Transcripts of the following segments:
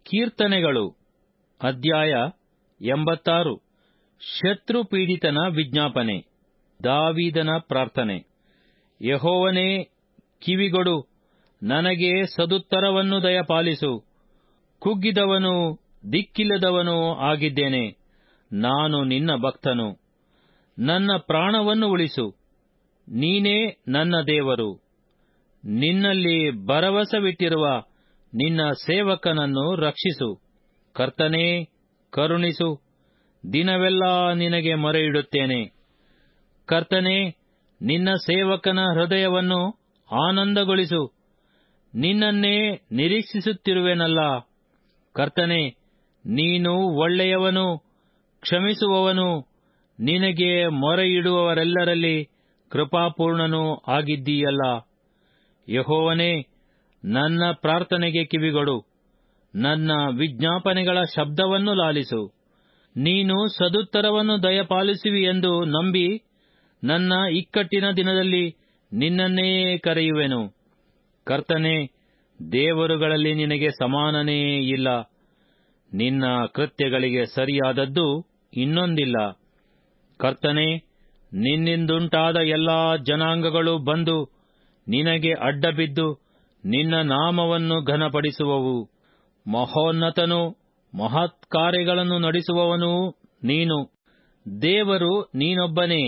ಕೀರ್ತನೆಗಳು ಅಧ್ಯಾಯ ಎಂಬತ್ತಾರು ಶತ್ರು ಪೀಡಿತನ ವಿಜ್ಞಾಪನೆ ದಾವೀದನ ಪ್ರಾರ್ಥನೆ ಯಹೋವನೇ ಕಿವಿಗೊಡು ನನಗೆ ಸದುತ್ತರವನ್ನು ದಯಪಾಲಿಸು ಕುಗ್ಗಿದವನು ದಿಕ್ಕಿಲ್ಲದವನು ಆಗಿದ್ದೇನೆ ನಾನು ನಿನ್ನ ಭಕ್ತನು ನನ್ನ ಪ್ರಾಣವನ್ನು ಉಳಿಸು ನೀನೇ ನನ್ನ ದೇವರು ನಿನ್ನಲ್ಲಿ ಭರವಸವಿಟ್ಟಿರುವ ನಿನ್ನ ಸೇವಕನನ್ನು ರಕ್ಷಿಸು ಕರ್ತನೇ ಕರುಣಿಸು ದಿನವೆಲ್ಲ ನಿನಗೆ ಮೊರೆಯಿಡುತ್ತೇನೆ ಕರ್ತನೇ ನಿನ್ನ ಸೇವಕನ ಹೃದಯವನ್ನು ಆನಂದಗೊಳಿಸು ನಿನ್ನನ್ನೇ ನಿರೀಕ್ಷಿಸುತ್ತಿರುವೆನಲ್ಲ ಕರ್ತನೆ ನೀನು ಒಳ್ಳೆಯವನು ಕ್ಷಮಿಸುವವನು ನಿನಗೆ ಮೊರೆಯಿಡುವವರೆಲ್ಲರಲ್ಲಿ ಕೃಪಾಪೂರ್ಣನೂ ಆಗಿದ್ದೀಯಲ್ಲ ಯಹೋವನೇ ನನ್ನ ಪ್ರಾರ್ಥನೆಗೆ ಕಿವಿಗೊಡು ನನ್ನ ವಿಜ್ಞಾಪನೆಗಳ ಶಬ್ದವನ್ನು ಲಾಲಿಸು ನೀನು ಸದುತ್ತರವನ್ನು ದಯಪಾಲಿಸುವಿ ಎಂದು ನಂಬಿ ನನ್ನ ಇಕ್ಕಟ್ಟಿನ ದಿನದಲ್ಲಿ ನಿನ್ನನ್ನೇ ಕರೆಯುವೆನು ಕರ್ತನೆ ದೇವರುಗಳಲ್ಲಿ ನಿನಗೆ ಸಮಾನನೇ ಇಲ್ಲ ನಿನ್ನ ಕೃತ್ಯಗಳಿಗೆ ಸರಿಯಾದದ್ದು ಇನ್ನೊಂದಿಲ್ಲ ಕರ್ತನೆ ನಿನ್ನಿಂದುಂಟಾದ ಎಲ್ಲಾ ಜನಾಂಗಗಳು ಬಂದು ನಿನಗೆ ಅಡ್ಡಬಿದ್ದು ನಿನ್ನ ನಾಮವನ್ನು ಘನಪಡಿಸುವವು ಮಹೋನ್ನತನು ಮಹತ್ ಕಾರ್ಯಗಳನ್ನು ನಡೆಸುವವನೂ ನೀನು ದೇವರು ನೀನೊಬ್ಬನೇ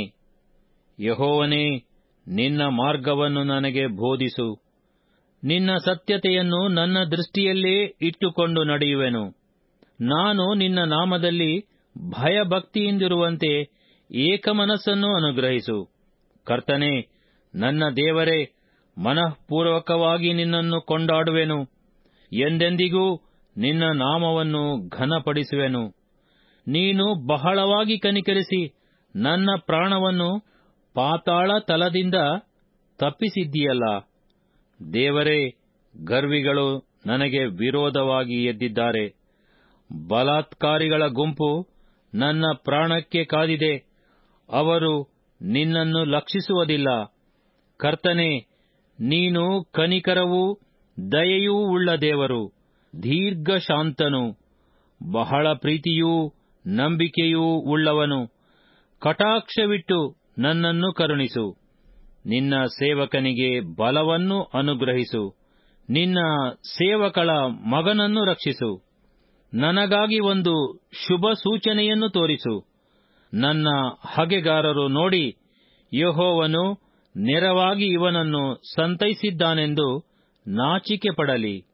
ಯಹೋವನೇ ನಿನ್ನ ಮಾರ್ಗವನ್ನು ನನಗೆ ಬೋಧಿಸು ನಿನ್ನ ಸತ್ಯತೆಯನ್ನು ನನ್ನ ದೃಷ್ಟಿಯಲ್ಲೇ ಇಟ್ಟುಕೊಂಡು ನಡೆಯುವೆನು ನಾನು ನಿನ್ನ ನಾಮದಲ್ಲಿ ಭಯಭಕ್ತಿಯಿಂದಿರುವಂತೆ ಏಕಮನಸ್ಸನ್ನು ಅನುಗ್ರಹಿಸು ಕರ್ತನೆ ನನ್ನ ದೇವರೇ ಮನಃಪೂರ್ವಕವಾಗಿ ನಿನ್ನನ್ನು ಕೊಂಡಾಡುವೆನು ಎಂದೆಂದಿಗೂ ನಿನ್ನ ನಾಮವನ್ನು ಘನಪಡಿಸುವೆನು ನೀನು ಬಹಳವಾಗಿ ಕನಿಕರಿಸಿ ನನ್ನ ಪ್ರಾಣವನ್ನು ಪಾತಾಳ ತಲದಿಂದ ತಪ್ಪಿಸಿದ್ದೀಯಲ್ಲ ದೇವರೇ ಗರ್ವಿಗಳು ನನಗೆ ವಿರೋಧವಾಗಿ ಎದ್ದಿದ್ದಾರೆ ಬಲಾತ್ಕಾರಿಗಳ ಗುಂಪು ನನ್ನ ಪ್ರಾಣಕ್ಕೆ ಕಾದಿದೆ ಅವರು ನಿನ್ನನ್ನು ಲಕ್ಷಿಸುವುದಿಲ್ಲ ಕರ್ತನೆ ನೀನು ಕನಿಕರವೂ ದಯೆಯೂ ಉಳ್ಳ ದೇವರು ದೀರ್ಘ ಶಾಂತನು ಬಹಳ ಪ್ರೀತಿಯೂ ನಂಬಿಕೆಯೂ ಉಳ್ಳವನು ಕಟಾಕ್ಷವಿಟ್ಟು ನನ್ನನ್ನು ಕರುಣಿಸು ನಿನ್ನ ಸೇವಕನಿಗೆ ಬಲವನ್ನು ಅನುಗ್ರಹಿಸು ನಿನ್ನ ಸೇವಕಳ ಮಗನನ್ನು ರಕ್ಷಿಸು ನನಗಾಗಿ ಒಂದು ಶುಭ ಸೂಚನೆಯನ್ನು ತೋರಿಸು ನನ್ನ ಹಗೆಗಾರರು ನೋಡಿ ಯಹೋವನು ನೆರವಾಗಿ ಇವನನ್ನು ಸಂತೈಸಿದ್ದಾನೆಂದು ನಾಚಿಕೆ ಪಡಲಿ